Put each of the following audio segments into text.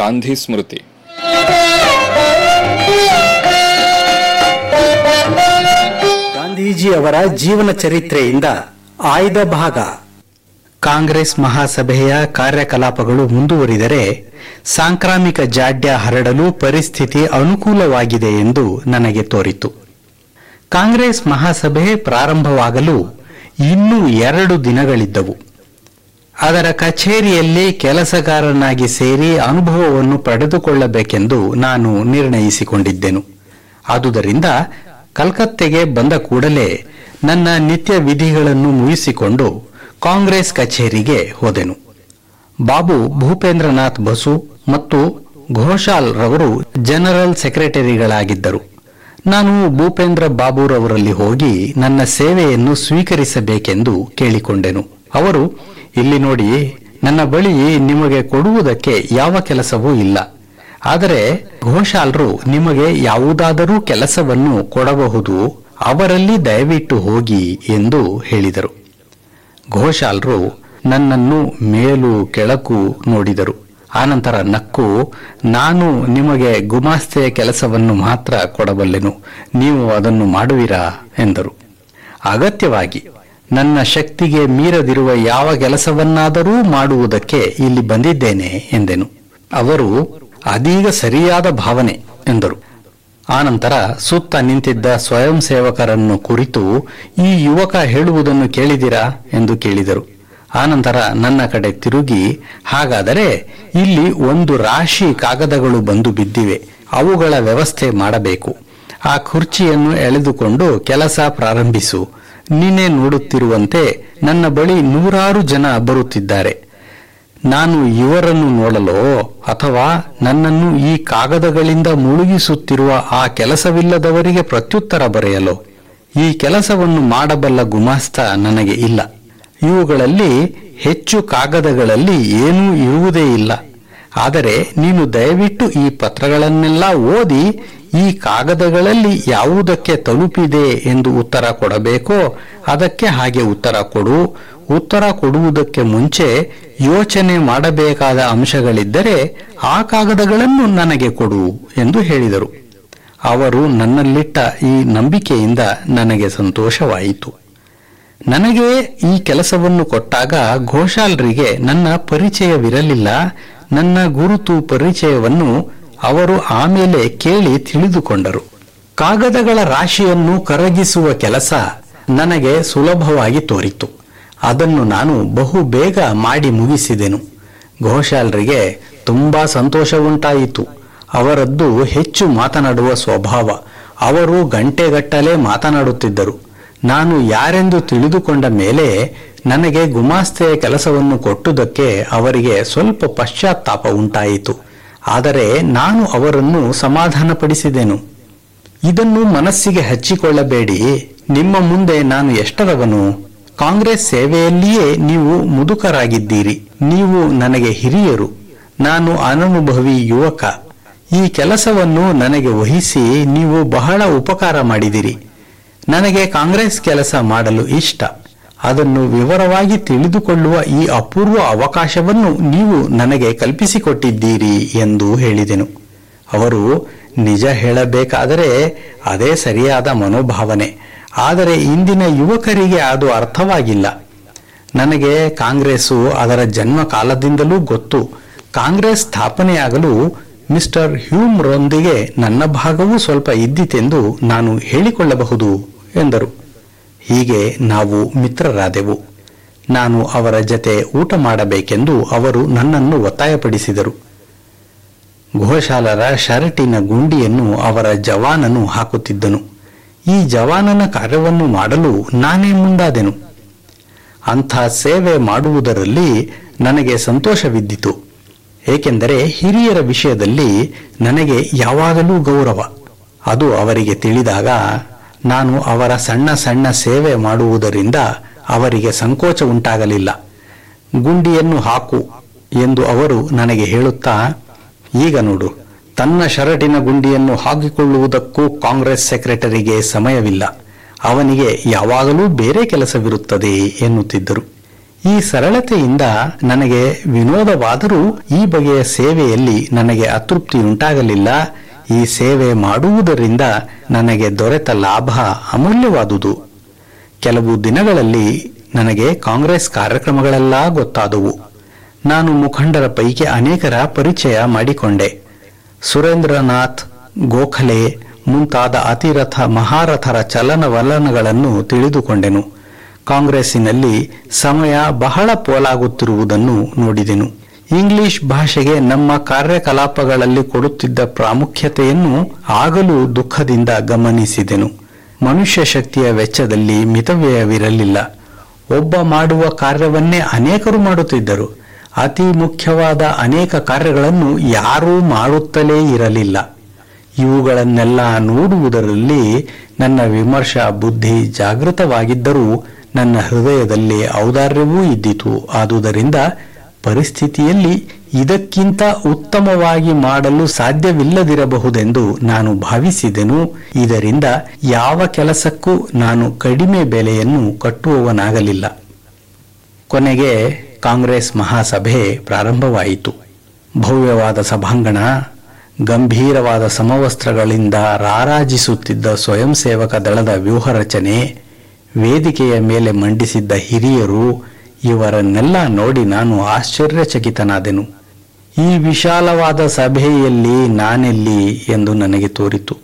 ಗಾಂಧಿ ಸ್ಮೃತಿ ಗಾಂಧೀಜಿ ಅವರ ಜೀವನ ಚರಿತ್ರೆಯಿಂದ ಆಯ್ದ ಭಾಗ ಕಾಂಗ್ರೆಸ್ ಮಹಾಸಭೆಯ ಕಾರ್ಯಕಲಾಪಗಳು ಮುಂದುವರಿದರೆ ಸಾಂಕ್ರಾಮಿಕ ಜಾಡ್ಯ ಹರಡಲು ಪರಿಸ್ಥಿತಿ ಅನುಕೂಲವಾಗಿದೆ ಎಂದು ನನಗೆ ತೋರಿತು ಕಾಂಗ್ರೆಸ್ ಮಹಾಸಭೆ ಪ್ರಾರಂಭವಾಗಲು ಇನ್ನೂ ಎರಡು ದಿನಗಳಿದ್ದವು ಅದರ ಕಚೇರಿಯಲ್ಲಿ ಕೆಲಸಗಾರನಾಗಿ ಸೇರಿ ಅನುಭವವನ್ನು ಪಡೆದುಕೊಳ್ಳಬೇಕೆಂದು ನಾನು ನಿರ್ಣಯಿಸಿಕೊಂಡಿದ್ದೆನು ಆದುದರಿಂದ ಕಲ್ಕತ್ತೆಗೆ ಬಂದ ಕೂಡಲೇ ನನ್ನ ನಿತ್ಯ ವಿಧಿಗಳನ್ನು ಮುಗಿಸಿಕೊಂಡು ಕಾಂಗ್ರೆಸ್ ಕಚೇರಿಗೆ ಹೋದೆನು ಬಾಬು ಭೂಪೇಂದ್ರನಾಥ್ ಬಸು ಮತ್ತು ಘೋಷಾಲ್ ರವರು ಜನರಲ್ ಸೆಕ್ರೆಟರಿಗಳಾಗಿದ್ದರು ನಾನು ಭೂಪೇಂದ್ರ ಬಾಬುರವರಲ್ಲಿ ಹೋಗಿ ನನ್ನ ಸೇವೆಯನ್ನು ಸ್ವೀಕರಿಸಬೇಕೆಂದು ಕೇಳಿಕೊಂಡೆನು ಅವರು ಇಲ್ಲಿ ನೋಡಿ ನನ್ನ ಬಳಿ ನಿಮಗೆ ಕೊಡುವುದಕ್ಕೆ ಯಾವ ಕೆಲಸವೂ ಇಲ್ಲ ಆದರೆ ಘೋಷಾಲ್ರು ನಿಮಗೆ ಯಾವುದಾದರೂ ಕೆಲಸವನ್ನು ಕೊಡಬಹುದು ಅವರಲ್ಲಿ ದಯವಿಟ್ಟು ಹೋಗಿ ಎಂದು ಹೇಳಿದರು ಘೋಷಾಲ್ರು ನನ್ನನ್ನು ಮೇಲು ಕೆಳಕು ನೋಡಿದರು ಆನಂತರ ನಕ್ಕು ನಾನು ನಿಮಗೆ ಗುಮಾಸ್ತೆಯ ಕೆಲಸವನ್ನು ಮಾತ್ರ ಕೊಡಬಲ್ಲೆನು ನೀವು ಅದನ್ನು ಮಾಡುವಿರಾ ಎಂದರು ಅಗತ್ಯವಾಗಿ ನನ್ನ ಶಕ್ತಿಗೆ ಮೀರದಿರುವ ಯಾವ ಕೆಲಸವನ್ನಾದರೂ ಮಾಡುವುದಕ್ಕೆ ಇಲ್ಲಿ ಬಂದಿದ್ದೇನೆ ಎಂದೆನು ಅವರು ಅದೀಗ ಸರಿಯಾದ ಭಾವನೆ ಎಂದರು ಆನಂತರ ಸುತ್ತ ನಿಂತಿದ್ದ ಸ್ವಯಂ ಸೇವಕರನ್ನು ಕುರಿತು ಈ ಯುವಕ ಹೇಳುವುದನ್ನು ಕೇಳಿದಿರಾ ಎಂದು ಕೇಳಿದರು ಆನಂತರ ನನ್ನ ಕಡೆ ತಿರುಗಿ ಹಾಗಾದರೆ ಇಲ್ಲಿ ಒಂದು ರಾಶಿ ಕಾಗದಗಳು ಬಂದು ಬಿದ್ದಿವೆ ಅವುಗಳ ವ್ಯವಸ್ಥೆ ಮಾಡಬೇಕು ಆ ಕುರ್ಚಿಯನ್ನು ಎಳೆದುಕೊಂಡು ಕೆಲಸ ಪ್ರಾರಂಭಿಸು ನೀನೇ ನೋಡುತ್ತಿರುವಂತೆ ನನ್ನ ಬಳಿ ನೂರಾರು ಜನ ಬರುತ್ತಿದ್ದಾರೆ ನಾನು ಇವರನ್ನು ನೋಡಲೋ ಅಥವಾ ನನ್ನನ್ನು ಈ ಕಾಗದಗಳಿಂದ ಮುಳುಗಿಸುತ್ತಿರುವ ಆ ಕೆಲಸವಿಲ್ಲದವರಿಗೆ ಪ್ರತ್ಯುತ್ತರ ಬರೆಯಲೋ ಈ ಕೆಲಸವನ್ನು ಮಾಡಬಲ್ಲ ಗುಮಾಸ್ತ ನನಗೆ ಇಲ್ಲ ಇವುಗಳಲ್ಲಿ ಹೆಚ್ಚು ಕಾಗದಗಳಲ್ಲಿ ಏನೂ ಇರುವುದೇ ಇಲ್ಲ ಆದರೆ ನೀನು ದಯವಿಟ್ಟು ಈ ಪತ್ರಗಳನ್ನೆಲ್ಲ ಓದಿ ಈ ಕಾಗದಗಳಲ್ಲಿ ಯಾವುದಕ್ಕೆ ತಲುಪಿದೆ ಎಂದು ಉತ್ತರ ಕೊಡಬೇಕೋ ಅದಕ್ಕೆ ಹಾಗೆ ಉತ್ತರ ಕೊಡು ಉತ್ತರ ಕೊಡುವುದಕ್ಕೆ ಮುಂಚೆ ಯೋಚನೆ ಮಾಡಬೇಕಾದ ಅಂಶಗಳಿದ್ದರೆ ಆ ಕಾಗದಗಳನ್ನು ನನಗೆ ಕೊಡು ಎಂದು ಹೇಳಿದರು ಅವರು ನನ್ನಲ್ಲಿಟ್ಟ ಈ ನಂಬಿಕೆಯಿಂದ ನನಗೆ ಸಂತೋಷವಾಯಿತು ನನಗೆ ಈ ಕೆಲಸವನ್ನು ಕೊಟ್ಟಾಗ ಘೋಷಾಲ್ರಿಗೆ ನನ್ನ ಪರಿಚಯವಿರಲಿಲ್ಲ ನನ್ನ ಗುರುತು ಪರಿಚಯವನ್ನು ಅವರು ಆಮೇಲೆ ಕೇಳಿ ತಿಳಿದುಕೊಂಡರು ಕಾಗದಗಳ ರಾಶಿಯನ್ನು ಕರಗಿಸುವ ಕೆಲಸ ನನಗೆ ಸುಲಭವಾಗಿ ತೋರಿತು ಅದನ್ನು ನಾನು ಬಹು ಬೇಗ ಮಾಡಿ ಮುಗಿಸಿದೆನು ಘೋಷಾಲ್ರಿಗೆ ತುಂಬಾ ಸಂತೋಷ ಉಂಟಾಯಿತು ಅವರದ್ದು ಹೆಚ್ಚು ಮಾತನಾಡುವ ಸ್ವಭಾವ ಅವರು ಗಂಟೆಗಟ್ಟಲೆ ಮಾತನಾಡುತ್ತಿದ್ದರು ನಾನು ಯಾರೆಂದು ತಿಳಿದುಕೊಂಡ ಮೇಲೆ ನನಗೆ ಗುಮಾಸ್ತೆಯ ಕೆಲಸವನ್ನು ಕೊಟ್ಟುದಕ್ಕೆ ಅವರಿಗೆ ಸ್ವಲ್ಪ ಪಶ್ಚಾತ್ತಾಪ ಉಂಟಾಯಿತು ಆದರೆ ನಾನು ಅವರನ್ನು ಸಮಾಧಾನಪಡಿಸಿದೆನು ಇದನ್ನು ಮನಸ್ಸಿಗೆ ಹಚ್ಚಿಕೊಳ್ಳಬೇಡಿ ನಿಮ್ಮ ಮುಂದೆ ನಾನು ಎಷ್ಟರವನು ಕಾಂಗ್ರೆಸ್ ಸೇವೆಯಲ್ಲಿಯೇ ನೀವು ಮುದುಕರಾಗಿದ್ದೀರಿ ನೀವು ನನಗೆ ಹಿರಿಯರು ನಾನು ಅನನುಭವಿ ಯುವಕ ಈ ಕೆಲಸವನ್ನು ನನಗೆ ವಹಿಸಿ ನೀವು ಬಹಳ ಉಪಕಾರ ಮಾಡಿದಿರಿ ನನಗೆ ಕಾಂಗ್ರೆಸ್ ಕೆಲಸ ಮಾಡಲು ಇಷ್ಟ ಅದನ್ನು ವಿವರವಾಗಿ ತಿಳಿದುಕೊಳ್ಳುವ ಈ ಅಪೂರ್ವ ಅವಕಾಶವನ್ನು ನೀವು ನನಗೆ ಕಲ್ಪಿಸಿಕೊಟ್ಟಿದ್ದೀರಿ ಎಂದು ಹೇಳಿದೆನು ಅವರು ನಿಜ ಹೇಳಬೇಕಾದರೆ ಅದೇ ಸರಿಯಾದ ಮನೋಭಾವನೆ ಆದರೆ ಇಂದಿನ ಯುವಕರಿಗೆ ಅದು ಅರ್ಥವಾಗಿಲ್ಲ ನನಗೆ ಕಾಂಗ್ರೆಸ್ಸು ಅದರ ಜನ್ಮ ಕಾಲದಿಂದಲೂ ಗೊತ್ತು ಕಾಂಗ್ರೆಸ್ ಸ್ಥಾಪನೆಯಾಗಲು ಮಿಸ್ಟರ್ ಹ್ಯೂಮ್ರೊಂದಿಗೆ ನನ್ನ ಭಾಗವೂ ಸ್ವಲ್ಪ ಇದ್ದಿತೆಂದು ನಾನು ಹೇಳಿಕೊಳ್ಳಬಹುದು ಎಂದರು ಹೀಗೆ ನಾವು ಮಿತ್ರರಾದೆವು ನಾನು ಅವರ ಜತೆ ಊಟ ಮಾಡಬೇಕೆಂದು ಅವರು ನನ್ನನ್ನು ಒತ್ತಾಯಪಡಿಸಿದರು ಘೋಷಾಲರ ಶರಟಿನ ಗುಂಡಿಯನ್ನು ಅವರ ಜವಾನನು ಹಾಕುತ್ತಿದ್ದನು ಈ ಜವಾನನ ಕಾರ್ಯವನ್ನು ಮಾಡಲು ನಾನೇ ಮುಂದಾದೆನು ಅಂಥ ಸೇವೆ ಮಾಡುವುದರಲ್ಲಿ ನನಗೆ ಸಂತೋಷವಿದ್ದಿತು ಏಕೆಂದರೆ ಹಿರಿಯರ ವಿಷಯದಲ್ಲಿ ನನಗೆ ಯಾವಾಗಲೂ ಗೌರವ ಅದು ಅವರಿಗೆ ತಿಳಿದಾಗ ನಾನು ಅವರ ಸಣ್ಣ ಸಣ್ಣ ಸೇವೆ ಮಾಡುವುದರಿಂದ ಅವರಿಗೆ ಸಂಕೋಚ ಉಂಟಾಗಲಿಲ್ಲ ಗುಂಡಿಯನ್ನು ಹಾಕು ಎಂದು ಅವರು ನನಗೆ ಹೇಳುತ್ತಾ ಈಗ ನೋಡು ತನ್ನ ಶರಟಿನ ಗುಂಡಿಯನ್ನು ಹಾಕಿಕೊಳ್ಳುವುದಕ್ಕೂ ಕಾಂಗ್ರೆಸ್ ಸೆಕ್ರೆಟರಿಗೆ ಸಮಯವಿಲ್ಲ ಅವನಿಗೆ ಯಾವಾಗಲೂ ಬೇರೆ ಕೆಲಸವಿರುತ್ತದೆ ಎನ್ನುತ್ತಿದ್ದರು ಈ ಸರಳತೆಯಿಂದ ನನಗೆ ವಿನೋದವಾದರೂ ಈ ಬಗೆಯ ಸೇವೆಯಲ್ಲಿ ನನಗೆ ಅತೃಪ್ತಿಯುಂಟಾಗಲಿಲ್ಲ ಈ ಸೇವೆ ಮಾಡುವುದರಿಂದ ನನಗೆ ದೊರೆತ ಲಾಭ ಅಮೂಲ್ಯವಾದುದು ಕೆಲವು ದಿನಗಳಲ್ಲಿ ನನಗೆ ಕಾಂಗ್ರೆಸ್ ಕಾರ್ಯಕ್ರಮಗಳೆಲ್ಲ ಗೊತ್ತಾದವು ನಾನು ಮುಖಂಡರ ಪೈಕಿ ಅನೇಕರ ಪರಿಚಯ ಮಾಡಿಕೊಂಡೆ ಸುರೇಂದ್ರನಾಥ್ ಗೋಖಲೆ ಮುಂತಾದ ಅತಿರಥ ಮಹಾರಥರ ಚಲನವಲನಗಳನ್ನು ತಿಳಿದುಕೊಂಡೆನು ಕಾಂಗ್ರೆಸ್ಸಿನಲ್ಲಿ ಸಮಯ ಬಹಳ ಪೋಲಾಗುತ್ತಿರುವುದನ್ನು ನೋಡಿದೆನು ಇಂಗ್ಲಿಷ್ ಭಾಷೆಗೆ ನಮ್ಮ ಕಾರ್ಯಕಲಾಪಗಳಲ್ಲಿ ಕೊಡುತ್ತಿದ್ದ ಪ್ರಾಮುಖ್ಯತೆಯನ್ನು ಆಗಲೂ ದುಃಖದಿಂದ ಗಮನಿಸಿದೆನು ಮನುಷ್ಯ ಶಕ್ತಿಯ ವೆಚ್ಚದಲ್ಲಿ ಮಿತವ್ಯಯವಿರಲಿಲ್ಲ ಒಬ್ಬ ಮಾಡುವ ಕಾರ್ಯವನ್ನೇ ಅನೇಕರು ಮಾಡುತ್ತಿದ್ದರು ಅತಿ ಮುಖ್ಯವಾದ ಅನೇಕ ಕಾರ್ಯಗಳನ್ನು ಯಾರೂ ಮಾಡುತ್ತಲೇ ಇರಲಿಲ್ಲ ಇವುಗಳನ್ನೆಲ್ಲ ನೋಡುವುದರಲ್ಲಿ ನನ್ನ ವಿಮರ್ಶಾ ಬುದ್ಧಿ ಜಾಗೃತವಾಗಿದ್ದರೂ ನನ್ನ ಹೃದಯದಲ್ಲಿ ಔದಾರ್ಯವೂ ಇದ್ದಿತು ಆದುದರಿಂದ ಪರಿಸ್ಥಿತಿಯಲ್ಲಿ ಇದಕ್ಕಿಂತ ಉತ್ತಮವಾಗಿ ಮಾಡಲು ಸಾಧ್ಯವಿಲ್ಲದಿರಬಹುದೆಂದು ನಾನು ಭಾವಿಸಿದೆನು ಇದರಿಂದ ಯಾವ ಕೆಲಸಕ್ಕೂ ನಾನು ಕಡಿಮೆ ಬೆಲೆಯನ್ನು ಕಟ್ಟುವವನಾಗಲಿಲ್ಲ ಕೊನೆಗೆ ಕಾಂಗ್ರೆಸ್ ಮಹಾಸಭೆ ಪ್ರಾರಂಭವಾಯಿತು ಭವ್ಯವಾದ ಸಭಾಂಗಣ ಗಂಭೀರವಾದ ಸಮವಸ್ತ್ರಗಳಿಂದ ರಾರಾಜಿಸುತ್ತಿದ್ದ ಸ್ವಯಂ ಸೇವಕ ದಳದ ವ್ಯೂಹ ರಚನೆ ವೇದಿಕೆಯ ಮೇಲೆ ಮಂಡಿಸಿದ್ದ ಹಿರಿಯರು ಇವರನ್ನೆಲ್ಲ ನೋಡಿ ನಾನು ಆಶ್ಚರ್ಯಚಕಿತನಾದೆನು ಈ ವಿಶಾಲವಾದ ಸಭೆಯಲ್ಲಿ ನಾನೆಲ್ಲಿ ಎಂದು ನನಗೆ ತೋರಿತು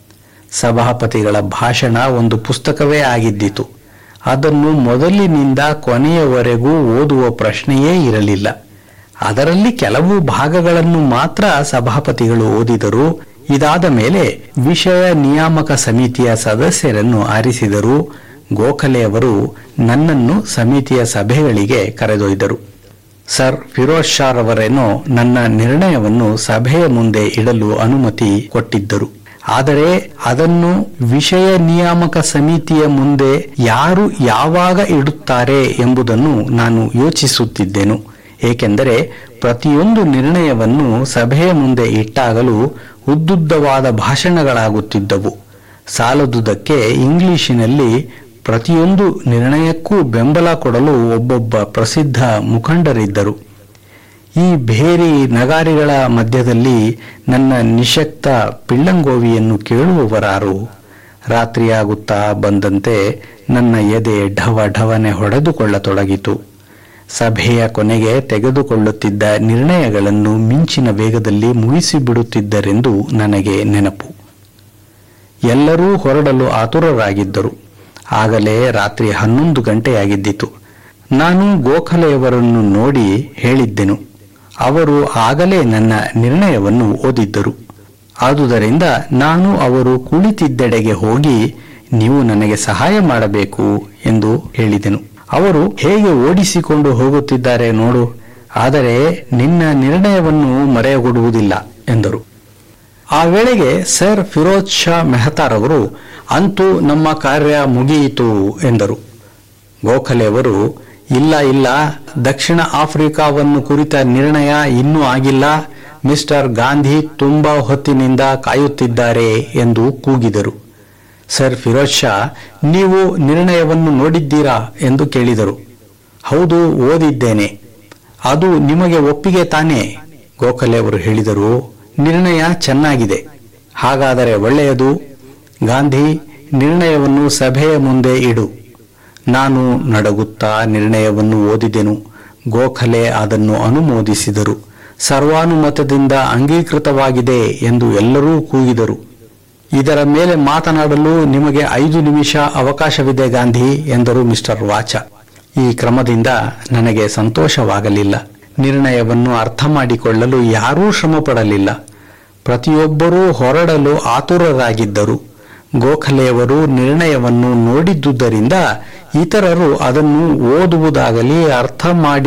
ಸಭಾಪತಿಗಳ ಭಾಷಣ ಒಂದು ಪುಸ್ತಕವೇ ಆಗಿದ್ದಿತು ಅದನ್ನು ಮೊದಲಿನಿಂದ ಕೊನೆಯವರೆಗೂ ಓದುವ ಪ್ರಶ್ನೆಯೇ ಇರಲಿಲ್ಲ ಅದರಲ್ಲಿ ಕೆಲವು ಭಾಗಗಳನ್ನು ಮಾತ್ರ ಸಭಾಪತಿಗಳು ಓದಿದರು ಇದಾದ ಮೇಲೆ ವಿಷಯ ನಿಯಾಮಕ ಸಮಿತಿಯ ಸದಸ್ಯರನ್ನು ಆರಿಸಿದರು ಗೋಖಲೆಯವರು ನನ್ನನ್ನು ಸಮಿತಿಯ ಸಭೆಗಳಿಗೆ ಕರೆದೊಯ್ದರು ಸರ್ ಫಿರೋಜ್ ಶಾ ರವರೇನೋ ನನ್ನ ನಿರ್ಣಯವನ್ನು ಸಭೆಯ ಮುಂದೆ ಇಡಲು ಅನುಮತಿ ಕೊಟ್ಟಿದ್ದರು ಆದರೆ ಅದನ್ನು ವಿಷಯ ನಿಯಾಮಕ ಸಮಿತಿಯ ಮುಂದೆ ಯಾರು ಯಾವಾಗ ಇಡುತ್ತಾರೆ ಎಂಬುದನ್ನು ನಾನು ಯೋಚಿಸುತ್ತಿದ್ದೆನು ಏಕೆಂದರೆ ಪ್ರತಿಯೊಂದು ನಿರ್ಣಯವನ್ನು ಸಭೆಯ ಮುಂದೆ ಇಟ್ಟಾಗಲೂ ಉದ್ದುದ್ದವಾದ ಭಾಷಣಗಳಾಗುತ್ತಿದ್ದವು ಸಾಲದುದಕ್ಕೆ ಇಂಗ್ಲಿಶಿನಲ್ಲಿ ಪ್ರತಿಯೊಂದು ನಿರ್ಣಯಕ್ಕೂ ಬೆಂಬಲ ಕೊಡಲು ಒಬ್ಬೊಬ್ಬ ಪ್ರಸಿದ್ಧ ಮುಖಂಡರಿದ್ದರು ಈ ಭೇರಿ ನಗಾರಿಗಳ ಮಧ್ಯದಲ್ಲಿ ನನ್ನ ನಿಶಕ್ತ ಪಿಳ್ಳಂಗೋವಿಯನ್ನು ಕೇಳುವವರಾರು ರಾತ್ರಿಯಾಗುತ್ತಾ ಬಂದಂತೆ ನನ್ನ ಎದೆ ಢವ ಢವನೆ ಹೊಡೆದುಕೊಳ್ಳತೊಡಗಿತು ಸಭೆಯ ಕೊನೆಗೆ ತೆಗೆದುಕೊಳ್ಳುತ್ತಿದ್ದ ನಿರ್ಣಯಗಳನ್ನು ಮಿಂಚಿನ ವೇಗದಲ್ಲಿ ಮುಗಿಸಿಬಿಡುತ್ತಿದ್ದರೆಂದು ನನಗೆ ನೆನಪು ಎಲ್ಲರೂ ಹೊರಡಲು ಆತುರರಾಗಿದ್ದರು ಆಗಲೇ ರಾತ್ರಿ ಹನ್ನೊಂದು ಗಂಟೆಯಾಗಿದ್ದಿತು ನಾನು ಗೋಖಲೆಯವರನ್ನು ನೋಡಿ ಹೇಳಿದ್ದೆನು ಅವರು ಆಗಲೇ ನನ್ನ ನಿರ್ಣಯವನ್ನು ಓದಿದ್ದರು ಆದುದರಿಂದ ನಾನು ಅವರು ಕುಳಿತಿದ್ದೆಡೆಗೆ ಹೋಗಿ ನೀವು ನನಗೆ ಸಹಾಯ ಮಾಡಬೇಕು ಎಂದು ಹೇಳಿದೆನು ಅವರು ಹೇಗೆ ಓಡಿಸಿಕೊಂಡು ಹೋಗುತ್ತಿದ್ದಾರೆ ನೋಡು ಆದರೆ ನಿನ್ನ ನಿರ್ಣಯವನ್ನು ಮರೆಯಗೊಡುವುದಿಲ್ಲ ಎಂದರು ಆ ವೇಳೆಗೆ ಸರ್ ಫಿರೋಜ್ ಶಾ ಮೆಹತಾರವರು ಅಂತೂ ನಮ್ಮ ಕಾರ್ಯ ಮುಗಿಯಿತು ಎಂದರು ಗೋಖಲೆಯವರು ಇಲ್ಲ ಇಲ್ಲ ದಕ್ಷಿಣ ಆಫ್ರಿಕಾವನ್ನು ಕುರಿತ ನಿರ್ಣಯ ಇನ್ನೂ ಆಗಿಲ್ಲ ಮಿಸ್ಟರ್ ಗಾಂಧಿ ತುಂಬಾ ಹೊತ್ತಿನಿಂದ ಕಾಯುತ್ತಿದ್ದಾರೆ ಎಂದು ಕೂಗಿದರು ಸರ್ ಫಿರೋಜ್ ಶಾ ನೀವು ನಿರ್ಣಯವನ್ನು ನೋಡಿದ್ದೀರಾ ಎಂದು ಕೇಳಿದರು ಹೌದು ಓದಿದ್ದೇನೆ ಅದು ನಿಮಗೆ ಒಪ್ಪಿಗೆ ತಾನೇ ಗೋಖಲೆ ಅವರು ಹೇಳಿದರು ನಿರ್ಣಯ ಚೆನ್ನಾಗಿದೆ ಹಾಗಾದರೆ ಒಳ್ಳೆಯದು ಗಾಂಧಿ ನಿರ್ಣಯವನ್ನು ಸಭೆಯ ಮುಂದೆ ಇಡು ನಾನು ನಡಗುತ್ತಾ ನಿರ್ಣಯವನ್ನು ಓದಿದೆನು ಗೋಖಲೆ ಅದನ್ನು ಅನುಮೋದಿಸಿದರು ಸರ್ವಾನುಮತದಿಂದ ಅಂಗೀಕೃತವಾಗಿದೆ ಎಂದು ಎಲ್ಲರೂ ಕೂಗಿದರು ಇದರ ಮೇಲೆ ಮಾತನಾಡಲು ನಿಮಗೆ ಐದು ನಿಮಿಷ ಅವಕಾಶವಿದೆ ಗಾಂಧಿ ಎಂದರು ಮಿಸ್ಟರ್ ವಾಚ ಈ ಕ್ರಮದಿಂದ ನನಗೆ ಸಂತೋಷವಾಗಲಿಲ್ಲ ನಿರ್ಣಯವನ್ನು ಅರ್ಥ ಮಾಡಿಕೊಳ್ಳಲು ಯಾರೂ ಶ್ರಮಪಡಲಿಲ್ಲ ಪ್ರತಿಯೊಬ್ಬರೂ ಹೊರಡಲು ಆತುರರಾಗಿದ್ದರು ಗೋಖಲೆಯವರು ನಿರ್ಣಯವನ್ನು ನೋಡಿದ್ದುದರಿಂದ ಇತರರು ಅದನ್ನು ಓದುವುದಾಗಲಿ ಅರ್ಥ ಮಾಡಿ